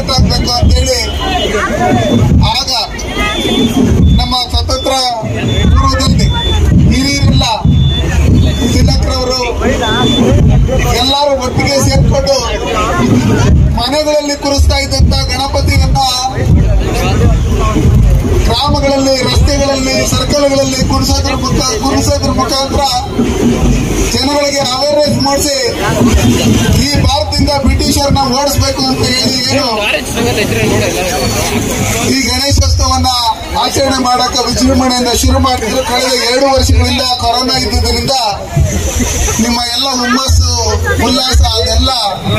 Correct ಆಗ್ಬೇಕು ಅಂತೇಳಿ ಆಗ ನಮ್ಮ ಸ್ವತಂತ್ರ ಪೂರ್ವದಲ್ಲಿ ಹಿರಿಯರಿಲ್ಲ ತಿಲಕ್ರವರು ಎಲ್ಲರೂ ಒಟ್ಟಿಗೆ ಸೇರ್ಕೊಂಡು ಮನೆಗಳಲ್ಲಿ ಕುರಿಸ್ತಾ ಇದ್ದಂತ ಗಣಪತಿಯನ್ನ ಗ್ರಾಮಗಳಲ್ಲಿ ರಸ್ತೆಗಳಲ್ಲಿ ಸರ್ಕಲ್ಗಳಲ್ಲಿ ಕುಣಿಸೋದ್ರ ಮುಖ ಕುಣಿಸೋದ್ರ ಮುಖಾಂತರ ಜನಗಳಿಗೆ ಅವೇರ್ನೆಸ್ ಮಾಡಿಸಿ ಈ ಭಾರತದಿಂದ ಬ್ರಿಟಿಷರ್ನ ಓಡಿಸ್ಬೇಕು ಅಂತ ಹೇಳಿ ಏನು ಈ ಗಣೇಶೋತ್ಸವನ್ನ ಆಚರಣೆ ಮಾಡಕ ವಿಜೃಂಭಣೆಯಿಂದ ಶುರು ಮಾಡಿದ್ರು ಕಳೆದ ಎರಡು ವರ್ಷಗಳಿಂದ ಕೊರೋನಾ ಇದ್ದುದರಿಂದ ನಿಮ್ಮ ಎಲ್ಲ ಹುಮ್ಮಸ್ಸು ಉಲ್ಲಾಸ ಅದೆಲ್ಲ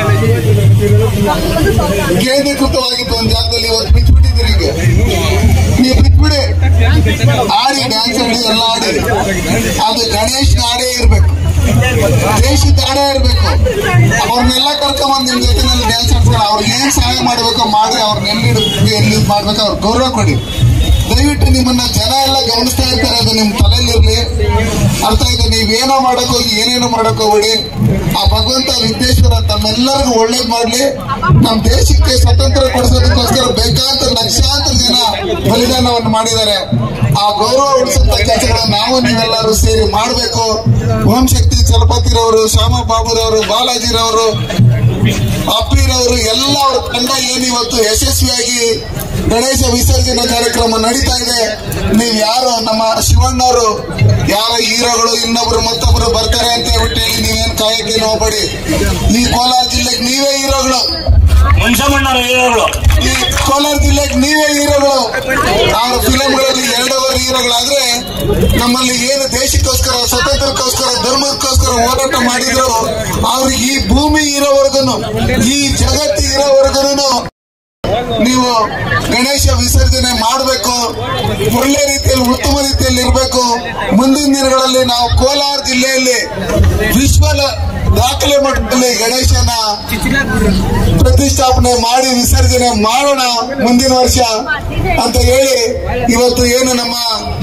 ಕೇಂದ್ರೀಕೃತವಾಗಿತ್ತು ಒಂದು ಜಾಗದಲ್ಲಿ ಇವತ್ತು ಬಿಟ್ಬಿಟ್ಟಿದ್ದೀರಿ ಈಗ ನೀವು ಬಿಟ್ಬಿಡಿ ಆಡಿ ಡ್ಯಾನ್ಸ್ ಆಡಿ ಎಲ್ಲ ಆಡಿ ಅದು ಗಣೇಶ್ ನಾಡೇ ಇರ್ಬೇಕು ದೇಶದ ನಾಡೇ ಇರ್ಬೇಕು ಅವ್ರನ್ನೆಲ್ಲ ಕರ್ಕೊಂಬಂದ್ ನಿಮ್ ಜೊತೆನಲ್ಲಿ ಡ್ಯಾನ್ಸ್ ಆಡ್ತಾರೆ ಅವ್ರಿಗೆ ಏನ್ ಸಹಾಯ ಮಾಡ್ಬೇಕೋ ಮಾಡಿ ಅವ್ರನ್ನ ಎಲ್ಲಿ ಎಲ್ಲಿ ಇದ್ ಮಾಡ್ಬೇಕು ಅವ್ರ ಗೌರವ ಕೊಡಿ ದಯವಿಟ್ಟು ನಿಮ್ಮನ್ನ ಜನ ಎಲ್ಲ ಗಮನಿಸ್ತಾ ಇರ್ತಾರೆ ಅದು ನಿಮ್ ತಲೆಯಲ್ಲಿರ್ಲಿ ಅರ್ಥ ಇದೆ ನೀವೇನೋ ಮಾಡಕ್ ಹೋಗಿ ಏನೇನೋ ಮಾಡಕ್ ಹೋಗ್ಬೇಡಿ ಆ ಭಗವಂತ ವಿಘ್ನೇಶ್ವರ ತಮ್ಮೆಲ್ಲರಿಗೂ ಒಳ್ಳೇದ್ ಮಾಡ್ಲಿ ನಮ್ ದೇಶಕ್ಕೆ ಸ್ವತಂತ್ರ ಕೊಡಿಸೋದಕ್ಕೋಸ್ಕರ ಬೇಕಾದ ಲಕ್ಷಾಂತರ ಜನ ಬಲಿದಾನವನ್ನು ಮಾಡಿದ್ದಾರೆ ಆ ಗೌರವ ಉಳಿಸಂತ ಕೆಲಸಗಳನ್ನ ನಾವು ನೀವೆಲ್ಲರೂ ಸೇರಿ ಮಾಡಬೇಕು ಓಂ ಶಕ್ತಿ ಚಲಪತಿರವರು ಶ್ಯಾಮ ಬಾಬುರವರು ಬಾಲಾಜಿರವರು ಅಪ್ಪಿರವರು ಎಲ್ಲ ಅವ್ರ ತಂಡ ಏನಿವತ್ತು ಯಶಸ್ವಿಯಾಗಿ ಗಣೇಶ ವಿಸರ್ಜನೆ ಕಾರ್ಯಕ್ರಮ ನಡೀತಾ ಇದೆ ನೀವ್ ಯಾರು ನಮ್ಮ ಶಿವಣ್ಣವರು ಯಾರ ಹೀರೋಗಳು ಇನ್ನೊಬ್ರು ಮತ್ತೊಬ್ರು ಬರ್ತಾರೆ ಅಂತ ಹೇಳ್ಬಿಟ್ಟು ಹೇಳಿ ನೀವೇನ್ ಕಾಯಕ್ಕೆ ಹೋಗ್ಬೇಡಿ ಈ ಕೋಲಾರ ಜಿಲ್ಲೆಗೆ ನೀವೇ ಹೀರೋಗಳು ಮನುಷ್ಯಮಣ್ಣರ ಹೀರೋಗಳು ಈ ಕೋಲಾರ ಜಿಲ್ಲೆಗೆ ನೀವೇ ಹೀರೋಗಳು ಅವ್ರ ಫಿಲಂಗಳಲ್ಲಿ ಎರಡೂವರೆ ಹೀರೋಗಳಾದ್ರೆ ನಮ್ಮಲ್ಲಿ ಏನು ದೇಶಕ್ಕೋಸ್ಕರ ಸ್ವತಂತ್ರಕ್ಕೋಸ್ಕರ ಧರ್ಮಕ್ಕೋಸ್ಕರ ಹೋರಾಟ ಮಾಡಿದ್ರು ಅವ್ರಿಗೆ ಈ ಭೂಮಿ ಇರೋವರೆಗೂ ಈ ಜಗತ್ತು ಇರೋವರೆಗೂ ನೀವು ಗಣೇಶ ವಿಸರ್ಜನೆ ಮಾಡಬೇಕು ಒಳ್ಳೆ ರೀತಿಯಲ್ಲಿ ಉತ್ತಮ ರೀತಿಯಲ್ಲಿ ಇರಬೇಕು ಮುಂದಿನ ದಿನಗಳಲ್ಲಿ ನಾವು ಕೋಲಾರ ಜಿಲ್ಲೆಯಲ್ಲಿ ವಿಶ್ವ ದಾಖಲೆ ಮಟ್ಟದಲ್ಲಿ ಗಣೇಶನ ಪ್ರತಿಷ್ಠಾಪನೆ ಮಾಡಿ ವಿಸರ್ಜನೆ ಮಾಡೋಣ ಮುಂದಿನ ವರ್ಷ ಅಂತ ಹೇಳಿ ಇವತ್ತು ಏನು ನಮ್ಮ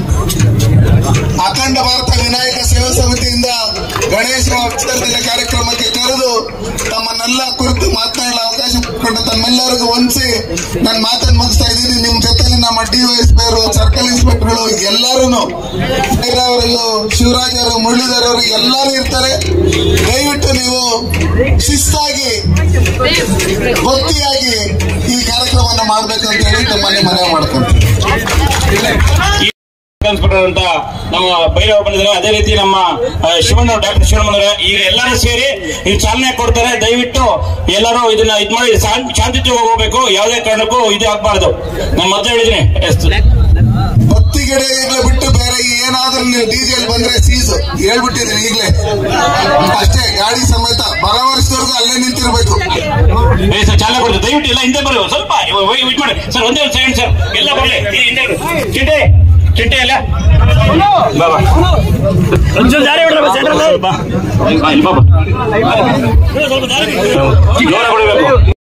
ಅಖಂಡ ಭಾರತ ವಿನಾಯಕ ಸೇವಾ ಸಮಿತಿಯಿಂದ ಗಣೇಶ ವಿಸರ್ಜನೆ ಕಾರ್ಯಕ್ರಮಕ್ಕೆ ಕರೆದು ತಮ್ಮನ್ನೆಲ್ಲ ಕುರಿತು ಮಾತನಾಡಲು ಅವಕಾಶ ಕೊಟ್ಟು ತಮ್ಮೆಲ್ಲರಿಗೂ ಹೊಂದಿಸಿ ನಾನು ಮಾತನ್ನು ಮುಗಿಸ್ತಾ ಇದ್ದೀನಿ ನಿಮ್ ಜೊತೆಲಿ ನಮ್ಮ ಡಿ ಎಸ್ ಅವರು ಸರ್ಕಲ್ ಇನ್ಸ್ಪೆಕ್ಟರ್ಗಳು ಎಲ್ಲರೂ ಅವರು ಶಿವರಾಜ್ ಅವರು ಮುರಳೀಧರ್ ಅವರು ಎಲ್ಲರೂ ಇರ್ತಾರೆ ದಯವಿಟ್ಟು ನೀವು ಶಿಸ್ತಾಗಿ ಭಕ್ತಿಯಾಗಿ ಈ ಕಾರ್ಯಕ್ರಮವನ್ನು ಮಾಡ್ಬೇಕಂತ ಹೇಳಿ ತಮ್ಮಲ್ಲಿ ಮನವಿ ಮಾಡ್ಕೊಂತೀನಿ ಇನ್ಸ್ಪೆಕ್ಟರ್ ಅಂತ ನಮ್ಮ ಬೈರವರು ಬಂದಿದ್ದಾರೆ ಅದೇ ರೀತಿ ನಮ್ಮ ಆ, ಶಿವಣ್ಣ ಡಾಕ್ಟರ್ ಶಿವಣ್ಣ ಬಂದಿದ್ದಾರೆ ಈಗ ಎಲ್ಲರೂ ಸೇರಿ ಈ ಚಾಲನೆ ಕೊಡ್ತಾರೆ ದಯವಿಟ್ಟು ಎಲ್ಲರೂ ಇದನ್ನ ಇದ್ ಮಾಡಿ ಶಾಂ- ಶಾಂತಿಯುತವಾಗಿ ಹೋಗ್ಬೇಕು ಯಾವುದೇ ಕಾರಣಕ್ಕೂ ಇದು ಆಗ್ಬಾರ್ದು ನಾನು ಮೊದಲು ಹೇಳಿದ್ದೀನಿ ಎಸ್. ಭಕ್ತಿ ಗಿಡಗಳು ಬಿಟ್ಟು ಬೇರೆ ಏನಾದ್ರೂ ನೀವು ಡಿಜೆಲ್ ಬಂದ್ರೆ ಸೀಸು ಹೇಳ್ಬಿಟ್ಟಿದ್ದೀನಿ ಈಗಲೇ ಅಷ್ಟೇ ಗಾಡಿ ಸಮೇತ ಬರೋ ವರ್ಷದವರೆಗೂ ಅಲ್ಲೇ ನಿಂತಿರ್ಬೇಕು ಏ ಸರ್ ಚಾಲನೆ ಕೊಡ್ತೀವಿ ದಯವಿಟ್ಟು ಎಲ್ಲ ಹಿಂದೆ ಬರ್ರಿ ಸ್ವಲ್ಪ ವೆಯ್ಟ್ ಮಾಡಿ ಸರ್ ಒಂದೇ ಒಂದು ಸೆಕೆಂಡ್ ಸರ್ ಎಲ್ಲ ಬರಲಿ ಹಿಂದೆ ಬರ್ರಿ. ಚಿಟ್ಟೆ ಚಿಟ್ಟೆ ಎಲ್ಲ ಬಾ ಬಾ ಒಂಚೂರು ದಾರಿ ಬಿಡ್ರಪ್ಪ ಸೆಂಟ್ರಲ್ಲಿ. ಬಾ. ಬಾ, ಇಲ್ಲಿ ಬಾ ಬಾ. ಸ್ವಲ್ಪ ದಾರಿ ಬಿಡಿ. ಜೋರಾಗಿ ಹೊಡಿಬೇಕು